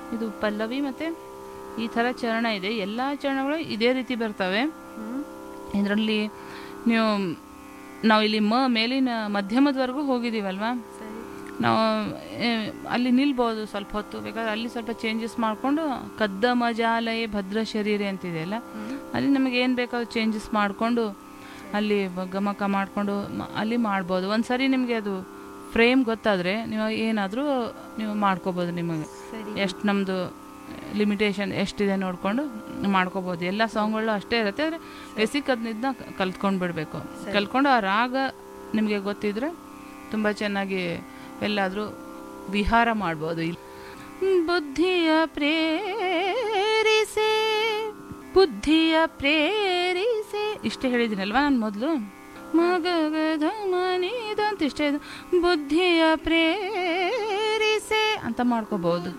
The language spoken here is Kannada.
ಇದು ಪಲ್ಲವಿ ಮತ್ತು ಈ ಥರ ಚರಣ ಇದೆ ಎಲ್ಲ ಚರಣಗಳು ಇದೇ ರೀತಿ ಬರ್ತವೆ ಇದರಲ್ಲಿ ನೀವು ನಾವು ಇಲ್ಲಿ ಮ ಮೇಲಿನ ಮಧ್ಯಮದವರೆಗೂ ಹೋಗಿದ್ದೀವಲ್ವಾ ಸರಿ ನಾವು ಏ, ಅಲ್ಲಿ ನಿಲ್ಬೋದು ಸ್ವಲ್ಪ ಹೊತ್ತು ಬೇಕಾದ್ರೆ ಅಲ್ಲಿ ಸ್ವಲ್ಪ ಚೇಂಜಸ್ ಮಾಡಿಕೊಂಡು ಕದ್ದ ಮಜಾಲಯೇ ಭದ್ರ ಶರೀರೆ ಅಂತಿದೆಯಲ್ಲ ಅಲ್ಲಿ ನಮಗೆ ಏನು ಬೇಕಾದ್ರೂ ಚೇಂಜಸ್ ಮಾಡಿಕೊಂಡು ಅಲ್ಲಿ ಬ- ಗಮಕ ಮಾಡಿಕೊಂಡು ಅಲ್ಲಿ ಮಾಡ್ಬೋದು ಒಂದು ಸರಿ ನಿಮಗೆ ಅದು ಫ್ರೇಮ್ ಗೊತ್ತಾದರೆ ನೀವು ಏನಾದರೂ ನೀವು ಮಾಡ್ಕೋಬೋದು ನಿಮಗೆ ಸರಿ ಎಷ್ಟು ನಮ್ಮದು ಲಿಮಿಟೇಷನ್ ಎಷ್ಟಿದೆ ನೋಡಿಕೊಂಡು ಮಾಡ್ಕೋಬೋದು ಎಲ್ಲ ಸಾಂಗ್ಗಳು ಅಷ್ಟೇ ಇರುತ್ತೆ ಆದರೆ ಬೇಸಿಕ್ ಅದನ್ನ ಕಲ್ತ್ಕೊಂಡು ಬಿಡಬೇಕು ಕಲ್ತ್ಕೊಂಡು ಆ ರಾಗ ನಿಮಗೆ ಗೊತ್ತಿದ್ರೆ ತುಂಬ ಚೆನ್ನಾಗಿ ಎಲ್ಲಾದರೂ ವಿಹಾರ ಮಾಡ್ಬೋದು ಇಲ್ಲಿ ಬುದ್ಧಿಯ ಪ್ರೇರಿಸೆ ಬುದ್ಧಿಯ ಪ್ರೇರಿಸೆ ಇಷ್ಟೇ ಹೇಳಿದ್ದೀನಲ್ವಾ ನಾನು ಮೊದಲು ಮಗಗದ ಮನಿದ ಅಂತ ಇಷ್ಟೇ ಇದು ಬುದ್ಧಿಯ ಪ್ರೇರಿಸೆ ಅಂತ ಮಾಡ್ಕೋಬಹುದು